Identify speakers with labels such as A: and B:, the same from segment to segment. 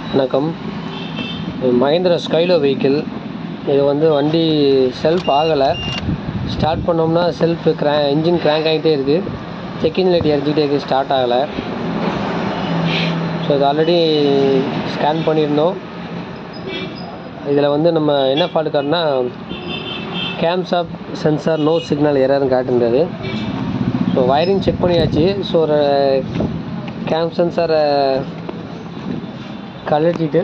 A: வணக்கம் மகேந்திரா ஸ்கைலோ வெஹிக்கிள் இது வந்து வண்டி செல்ஃப் ஆகலை ஸ்டார்ட் பண்ணோம்னா செல்ஃப் கிரா இன்ஜின் கிராங்க் ஆகிட்டே இருக்குது செக்கிங் லைட் எரிஞ்சிக்கிட்டே இருக்குது ஸ்டார்ட் ஆகலை ஸோ இது ஆல்ரெடி ஸ்கேன் பண்ணியிருந்தோம் இதில் வந்து நம்ம என்ன ஃபால்ட் காட்டுனா கேம்சாப் சென்சார் நோ சிக்னல் எரர்னு காட்டுன்றது ஸோ வயரிங் செக் பண்ணியாச்சு ஸோ ஒரு கேம் சென்சாரை கழட்டிட்டு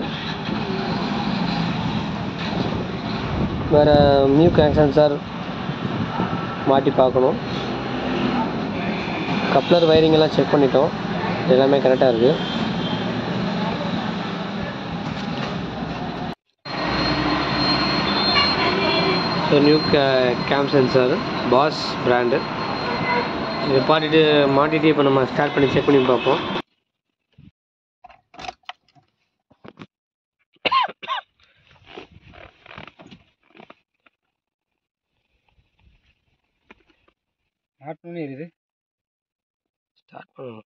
A: வேறு மியூ கேம் சென்சார் மாட்டி பார்க்கணும் கப்ளர் வயரிங் எல்லாம் செக் பண்ணிட்டோம் எல்லாமே கரெக்டாக இருக்குது so new K cam sensor Bosch brand இதை பாட்டிட்டு மாட்டிட்டு இப்போ நம்ம ஸ்டார்ட் பண்ணி செக் பண்ணி பார்ப்போம்
B: ஸ்டார்ட் பண்ணி இருக்குது
A: ஸ்டார்ட் பண்ணணும்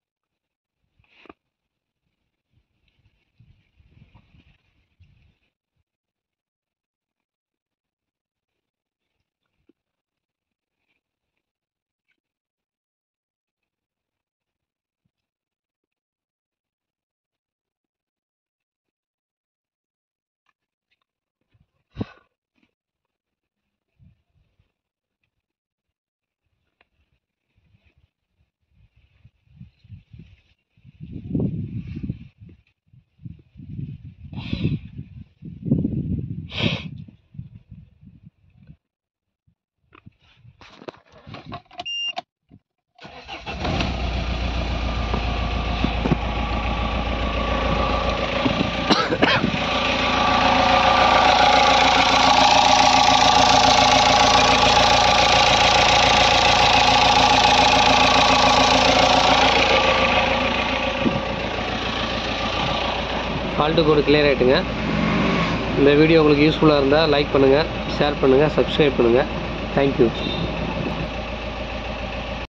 A: ஃபால்ட்டு கோடு கிளியர் ஆகிட்டுங்க இந்த வீடியோ உங்களுக்கு யூஸ்ஃபுல்லாக இருந்தால் லைக் பண்ணுங்கள் ஷேர் பண்ணுங்கள் சப்ஸ்கிரைப் பண்ணுங்கள் தேங்க்யூ